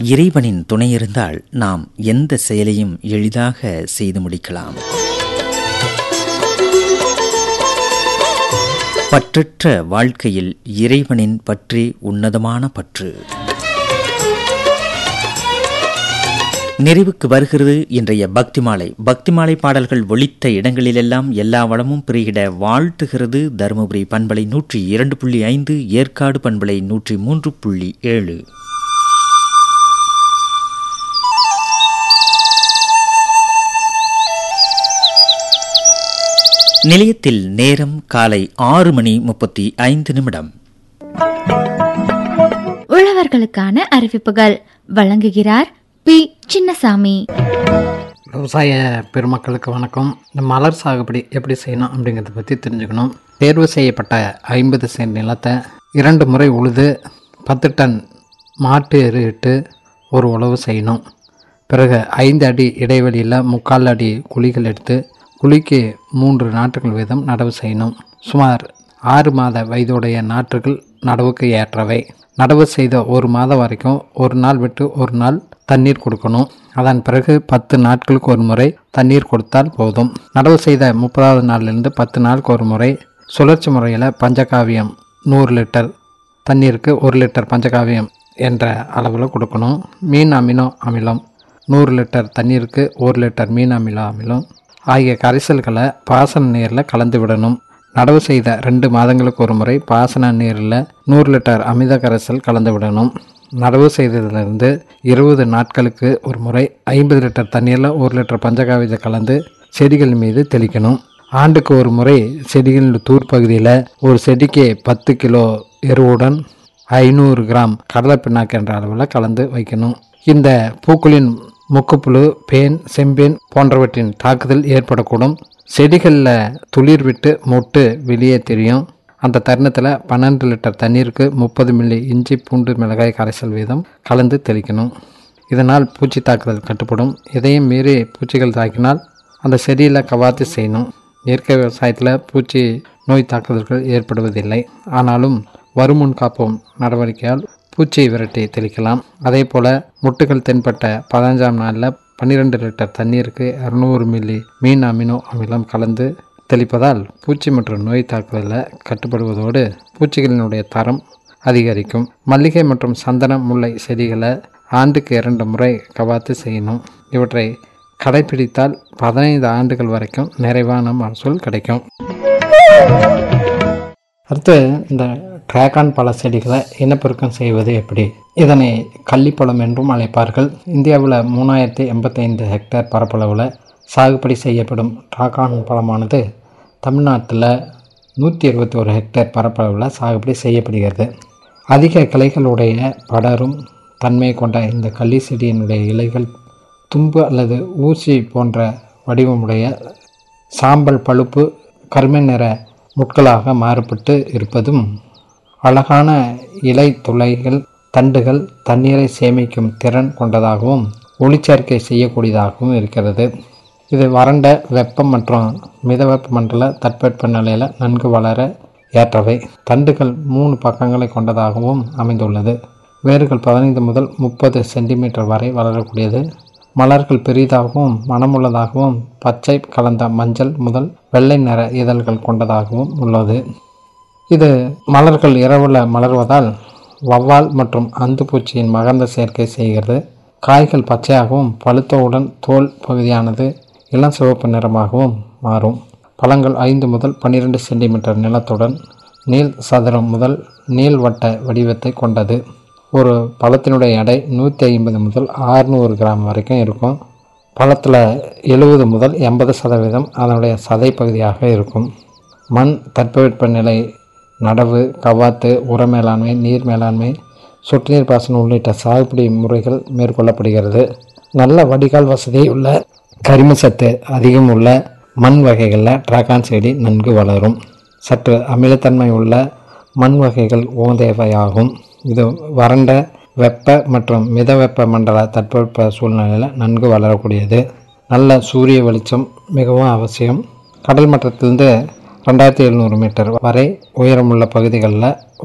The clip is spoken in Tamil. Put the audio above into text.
இறைவனின் துணை இருந்தால் நாம் எந்த செயலையும் எளிதாக செய்து முடிக்கலாம் பற்றற்ற வாழ்க்கையில் இறைவனின் பற்றி உன்னதமான பற்று நிறைவுக்கு வருகிறது இன்றைய பக்தி மாலை பக்தி மாலை பாடல்கள் ஒலித்த இடங்களிலெல்லாம் எல்லா வளமும் பெருகிட வாழ்த்துகிறது தருமபுரி பண்பலை நூற்றி இரண்டு புள்ளி ஐந்து ஏற்காடு பண்பலை நூற்றி மூன்று புள்ளி ஏழு நிலையத்தில் நேரம் காலை ஆறு மணி முப்பத்தி ஐந்து நிமிடம் உழவர்களுக்கான அறிவிப்புகள் வழங்குகிறார் பி சின்னசாமி விவசாய பெருமக்களுக்கு வணக்கம் இந்த மலர் சாகுபடி எப்படி செய்யணும் அப்படிங்கிறத பற்றி தெரிஞ்சுக்கணும் தேர்வு செய்யப்பட்ட ஐம்பது சென்ட் நிலத்தை இரண்டு முறை உழுது பத்து டன் மாட்டு எரு இட்டு ஒரு உழவு செய்யணும் பிறகு ஐந்து அடி இடைவெளியில் முக்கால் அடி குழிகள் எடுத்து குழிக்கு மூன்று நாற்றுகள் வீதம் நடவு செய்யணும் சுமார் ஆறு மாத வயதுடைய நாற்றுகள் நடவுக்கு ஏற்றவை நடவு செய்த ஒரு மாதம் வரைக்கும் ஒரு நாள் விட்டு ஒரு நாள் தண்ணீர் கொடுக்கணும் அதன் பிறகு பத்து நாட்களுக்கு ஒரு முறை தண்ணீர் கொடுத்தால் போதும் நடவு செய்த முப்பதாவது நாள்லேருந்து பத்து நாளுக்கு ஒரு முறை சுழற்சி முறையில் பஞ்சகாவியம் நூறு லிட்டர் தண்ணீருக்கு ஒரு லிட்டர் பஞ்சகாவியம் என்ற அளவில் கொடுக்கணும் மீன் அமினோ அமிலம் நூறு லிட்டர் தண்ணீருக்கு ஒரு லிட்டர் மீன் அமிலோ அமிலம் ஆகிய கரைசல்களை பாசன நீரில் கலந்து விடணும் நடவு செய்த ரெண்டு மாதங்களுக்கு ஒரு முறை பாசன நீரில் நூறு லிட்டர் அமித கரைசல் கலந்து விடணும் நடவு செய்ததிலிருந்து இருபது நாட்களுக்கு ஒரு முறை ஐம்பது லிட்டர் தண்ணீரில் ஒரு லிட்டர் பஞ்சகாவியத்தை கலந்து செடிகள் மீது தெளிக்கணும் ஆண்டுக்கு ஒரு முறை செடிகளின் தூர் பகுதியில் ஒரு செடிக்கு பத்து கிலோ எருவுடன் ஐநூறு கிராம் கடலை பிண்ணாக்கு என்ற அளவில் கலந்து வைக்கணும் இந்த பூக்களின் முக்குப்புழு பேன் செம்பேன் போன்றவற்றின் தாக்குதல் ஏற்படக்கூடும் செடிகளில் துளிர் விட்டு மொட்டு வெளியே தெரியும் அந்த தருணத்தில் பன்னெண்டு லிட்டர் தண்ணீருக்கு முப்பது மில்லி இஞ்சி பூண்டு மிளகாய் கரைசல் வீதம் கலந்து தெளிக்கணும் இதனால் பூச்சி தாக்குதல் கட்டுப்படும் இதையும் மீறி பூச்சிகள் தாக்கினால் அந்த செடியில் கவாத்து செய்யணும் இயற்கை விவசாயத்தில் பூச்சி நோய் தாக்குதல்கள் ஏற்படுவதில்லை ஆனாலும் வருமுன் காப்போம் நடவடிக்கையால் பூச்சியை விரட்டி தெளிக்கலாம் அதே போல் முட்டுகள் தென்பட்ட பதினஞ்சாம் நாளில் பன்னிரெண்டு லிட்டர் தண்ணீருக்கு இரநூறு மில்லி மீன் அமினோ அமிலம் கலந்து தெளிப்பதால் பூச்சி மற்றும் நோய் தாக்குதலில் கட்டுப்படுவதோடு பூச்சிகளினுடைய தரம் அதிகரிக்கும் மல்லிகை மற்றும் சந்தனம் முல்லை செடிகளை ஆண்டுக்கு இரண்டு முறை கவாத்து செய்யணும் இவற்றை கடைபிடித்தால் பதினைந்து ஆண்டுகள் வரைக்கும் நிறைவான மகசூல் கிடைக்கும் அடுத்து இந்த டிராகான் பழ செடிகளை இனப்பெருக்கம் செய்வது எப்படி இதனை கள்ளிப்பழம் என்றும் அழைப்பார்கள் இந்தியாவில் மூணாயிரத்தி எண்பத்தைந்து ஹெக்டேர் பரப்பளவில் சாகுபடி செய்யப்படும் டிராகான் பழமானது தமிழ்நாட்டில் நூற்றி இருபத்தி ஒரு ஹெக்டேர் பரப்பளவில் சாகுபடி செய்யப்படுகிறது அதிக கிளைகளுடைய படரும் தன்மை கொண்ட இந்த கள்ளி செடியினுடைய இலைகள் தும்பு அல்லது ஊசி போன்ற வடிவமுடைய சாம்பல் பழுப்பு கருமை நிற முட்களாக மாறுபட்டு இருப்பதும் அழகான இலை துளைகள் தண்டுகள் தண்ணீரை சேமிக்கும் திறன் கொண்டதாகவும் ஒளிச்சேர்க்கை செய்யக்கூடியதாகவும் இருக்கிறது இது வறண்ட வெப்பம் மற்றும் மிதவெப்ப மண்டல தட்பவெப்ப நிலையில் நன்கு வளர ஏற்றவை தண்டுகள் மூணு பக்கங்களை கொண்டதாகவும் அமைந்துள்ளது வேர்கள் பதினைந்து முதல் முப்பது சென்டிமீட்டர் வரை வளரக்கூடியது மலர்கள் பெரிதாகவும் மனமுள்ளதாகவும் பச்சை கலந்த மஞ்சள் முதல் வெள்ளை நிற இதழ்கள் கொண்டதாகவும் உள்ளது இது மலர்கள் இரவில் மலர்வதால் வவ்வால் மற்றும் அந்துப்பூச்சியின் மகந்த சேர்க்கை செய்கிறது காய்கள் பச்சையாகவும் பழுத்தவுடன் தோல் பகுதியானது இளம் சிவப்பு நிறமாகவும் மாறும் பழங்கள் ஐந்து முதல் பன்னிரெண்டு சென்டிமீட்டர் நிலத்துடன் நீள் சதுரம் முதல் நீள்வட்ட வடிவத்தை கொண்டது ஒரு பழத்தினுடைய எடை நூற்றி ஐம்பது முதல் ஆறுநூறு கிராம் வரைக்கும் இருக்கும் பழத்தில் எழுபது முதல் எண்பது சதவீதம் அதனுடைய சதை பகுதியாக இருக்கும் மண் தட்பவெட்ப நிலை நடவு கவாத்து உர மேலாண்மை நீர் மேலாண்மை சொட்டு நீர் பாசனம் உள்ளிட்ட சாகுபடி முறைகள் மேற்கொள்ளப்படுகிறது நல்ல வடிகால் வசதி உள்ள கரிம சத்து அதிகம் உள்ள மண் வகைகளில் டிராகான் செடி நன்கு வளரும் சற்று அமிலத்தன்மை உள்ள மண் வகைகள் உகந்தவையாகும் இது வறண்ட வெப்ப மற்றும் மித வெப்ப மண்டல தட்பவெப்ப சூழ்நிலையில் நன்கு வளரக்கூடியது நல்ல சூரிய வெளிச்சம் மிகவும் அவசியம் கடல் மட்டத்திலிருந்து ரெண்டாயிரத்தி எழுநூறு மீட்டர் வரை உயரமுள்ள பகுதிகளில்